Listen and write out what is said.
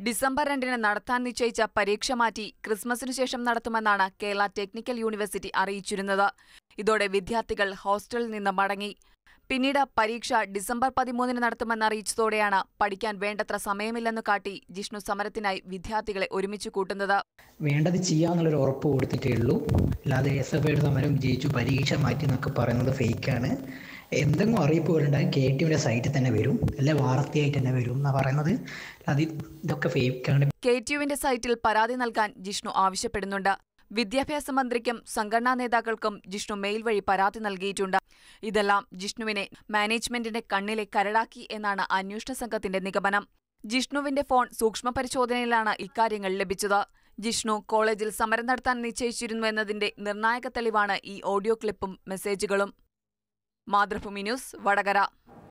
December രണ്ടിന് നടത്താൻ നിശ്ചയിച്ച പരീക്ഷ മാറ്റി ക്രിസ്മസിനു ശേഷം നടത്തുമെന്നാണ് കേരള ടെക്നിക്കൽ യൂണിവേഴ്സിറ്റി അറിയിച്ചിരുന്നത് ഇതോടെ വിദ്യാർത്ഥികൾ ഹോസ്റ്റലിൽ നിന്ന് മടങ്ങി പിന്നീട് പരീക്ഷ ഡിസംബർ പതിമൂന്നിന് നടത്തുമെന്നറിയിച്ചതോടെയാണ് പഠിക്കാൻ വേണ്ടത്ര സമയമില്ലെന്ന് കാട്ടി ജിഷ്ണു സമരത്തിനായി വിദ്യാർത്ഥികളെ ഒരുമിച്ച് കൂട്ടുന്നത് വേണ്ടത് ചെയ്യാന്നുള്ളൊരു ഉറപ്പ് കൊടുത്തിട്ടേ ഉള്ളൂ അല്ലാതെ എസ് എഫ് ഐയുടെ സമരം വിജയിച്ചു പരീക്ഷ മാറ്റി എന്നൊക്കെ പറയുന്നത് ഫേക്കാണ് എന്തെങ്കിലും അറിയിപ്പുകളുണ്ടെങ്കിൽ കെ ടി യുടെ സൈറ്റിൽ തന്നെ വരും അല്ലെ വാർത്തയായിട്ട് തന്നെ വരും എന്നാണ് പറയുന്നത് അത് ഇതൊക്കെ ഫേക്കാണ് കെ ടി യുവിന്റെ സൈറ്റിൽ പരാതി നൽകാൻ ജിഷ്ണു ആവശ്യപ്പെടുന്നുണ്ട് വിദ്യാഭ്യാസ മന്ത്രിക്കും സംഘടനാ നേതാക്കൾക്കും ജിഷ്ണു മെയിൽ വഴി പരാതി നൽകിയിട്ടുണ്ട് ഇതെല്ലാം ജിഷ്ണുവിനെ മാനേജ്മെന്റിന്റെ കണ്ണിലെ കരടാക്കി എന്നാണ് അന്വേഷണ സംഘത്തിന്റെ നിഗമനം ജിഷ്ണുവിന്റെ ഫോൺ സൂക്ഷ്മ പരിശോധനയിലാണ് ഇക്കാര്യങ്ങൾ ലഭിച്ചത് ജിഷ്ണു കോളേജിൽ സമരം നടത്താൻ നിശ്ചയിച്ചിരുന്നു എന്നതിന്റെ നിർണായക തെളിവാണ് ഈ ഓഡിയോ ക്ലിപ്പും മെസ്സേജുകളും മാതൃഭൂമി ന്യൂസ് വടകര